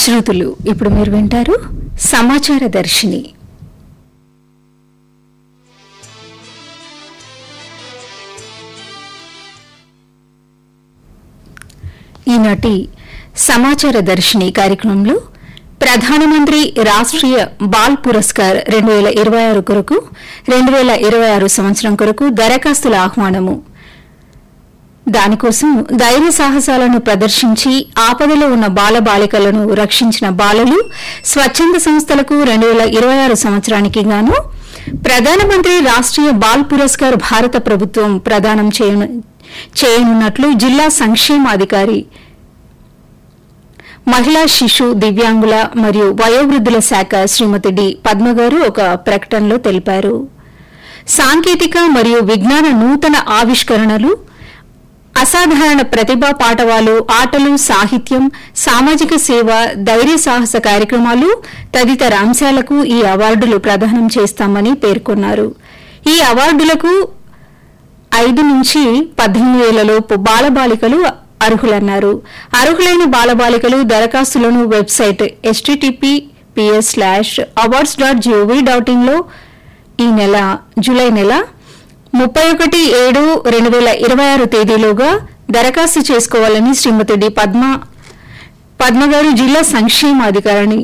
శ్రుతులు ఇప్పుడు మీరు వింటారు సమాచార దర్శిని ఈనాటి సమాచార దర్శిని కార్యక్రమంలో ప్రధానమంత్రి రాష్ట్రీయ బాల్ పురస్కార్ రెండు వేల ఇరవై ఆరు కొరకు రెండు వేల ఇరవై ఆరు సంవత్సరం కొరకు దరఖాస్తుల ఆహ్వానము దానికోసం ధైర్య సాహసాలను ప్రదర్శించి ఆపదలో ఉన్న బాలబాలికలను రక్షించిన బాలలు స్వచ్ఛంద సంస్థలకు రెండు వేల ఇరవై ఆరు సంవత్సరానికి గాను ప్రధానమంత్రి రాష్ట్రీయ బాల్ పురస్కార్ భారత ప్రభుత్వం ప్రదానం చేయను చేయనున్నట్లు జిల్లా సంక్షేమాధికారి మహిళా శిశు దివ్యాంగుల మరియు వయోవృద్ధుల శాఖ శ్రీమతి డి పద్మగారు ఒక ప్రకటనలో తెలిపారు సాంకేతిక మరియు విజ్ఞాన నూతన ఆవిష్కరణలు అసాధారణ ప్రతిభా పాటవాలు ఆటలు సాహిత్యం సామాజిక సేవ ధైర్య సాహస కార్యక్రమాలు తదితర అంశాలకు ఈ అవార్డులు ప్రదానం చేస్తామని పేర్కొన్నారు ఈ అవార్డులకు ఐదు నుంచి పద్దెనిమిది ఏళ్లలోపు బాలబాలికలు అర్హులన్నారు అర్హులైన బాలబాలికలు దరఖాస్తులను వెబ్సైట్ ఎస్టీటీపీ PS slash awards dot GOV డాట్ ఇన్లో ఈ నెల జూలై నెల ముప్పై ఒకటి ఏడు రెండు వేల ఇరవై ఆరు తేదీలోగా దరఖాస్తు చేసుకోవాలని శ్రీమతి డి పద్మ పద్మగారు జిల్లా సంక్షేమాధికారిని